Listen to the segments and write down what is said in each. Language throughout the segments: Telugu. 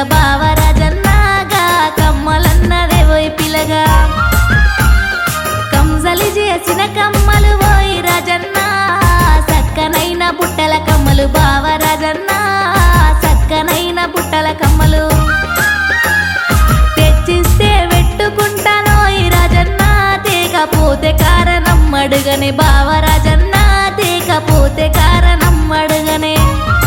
బావరాజన్నగా కమ్మలన్నదే పోయి పిలగా కంసలి చేసిన కమ్మలు పోయి రాజన్న సక్కనైన బుట్టల కమ్మలు బావరాజన్న సక్కనైన బుట్టల కమ్మలు తెచ్చిస్తే పెట్టుకుంటానో ఈ రాజన్న తేకపోతే కారణం అడుగనే బావరాజన్న తేకపోతే కారణం అడుగనే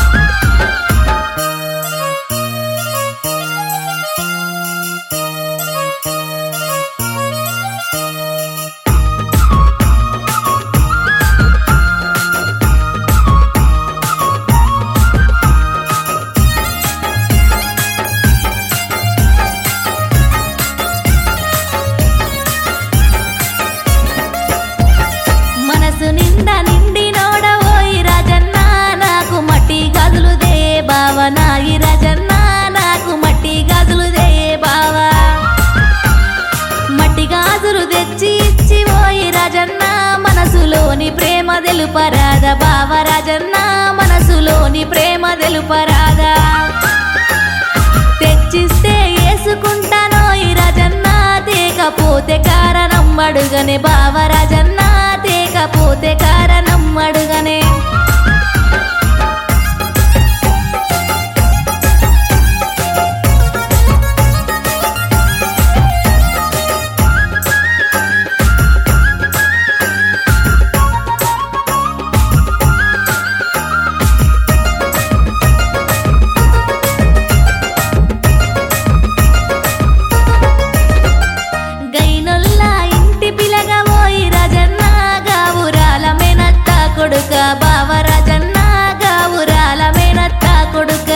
మనసు నిండా నిండి నోడవోయి రాజన్న నాకు మట్టి గదులు దే బావ నాయి రాజన్న నాకు మట్టి గదులు దే బావా మట్టి గాజులు తెచ్చి ఇచ్చి పోయి రాజన్న మనసులోని ప్రేమ తెలుపరాద బావ రాజన్న మనసులోని ప్రేమ తెలుపరాదా తెచ్చిస్తే వేసుకుంటానో ఈ రాజన్న తేకపోతే కారణం అడుగనే బావ రాజన్న తేకపోతే కారణం అడుగనే గైనొల్ల ఇంటి పిలగ పోయి రాజన్న గావురాల మేనత్త కొడుక బావ రాజన్న గావురాల మేనత్త కొడుక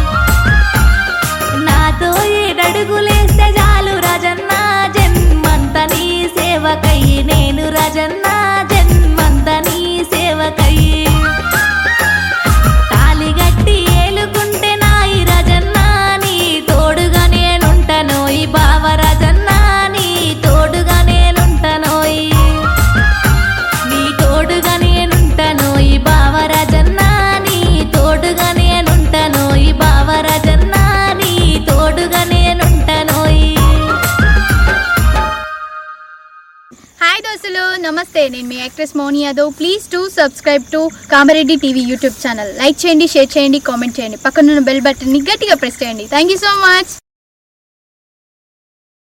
నాతో ఏడడుగులేస్తే చాలు రాజన్న జన్మంత నీ సేవకయ్యి నేను రాజన్న జన్మంత నీ సేవకయ్యి తాలిగట్టి ఏలుకుంటే నాయి రాజన్న నీ తోడుగా నేనుంటనోయి బావ రాజన్న నీ తోడుగా నేనుంటనోయి నీ తోడుగా నేనుంటనోయి బావ రాజన్న నీ తోడుగా నేనుంటనోయి బావ రాజన్న నీ తోడుగా నేనుంటనోయి హాయ్ దోస్తులు నమస్తే నేను మీ actress Mouni Yadav please to subscribe to Kamareddy TV YouTube channel like చేయండి షేర్ చేయండి కామెంట్ చేయండి పక్కనున్న బెల్ బటన్ని గట్టిగా ప్రెస్ చేయండి థ్యాంక్ యూ సో మచ్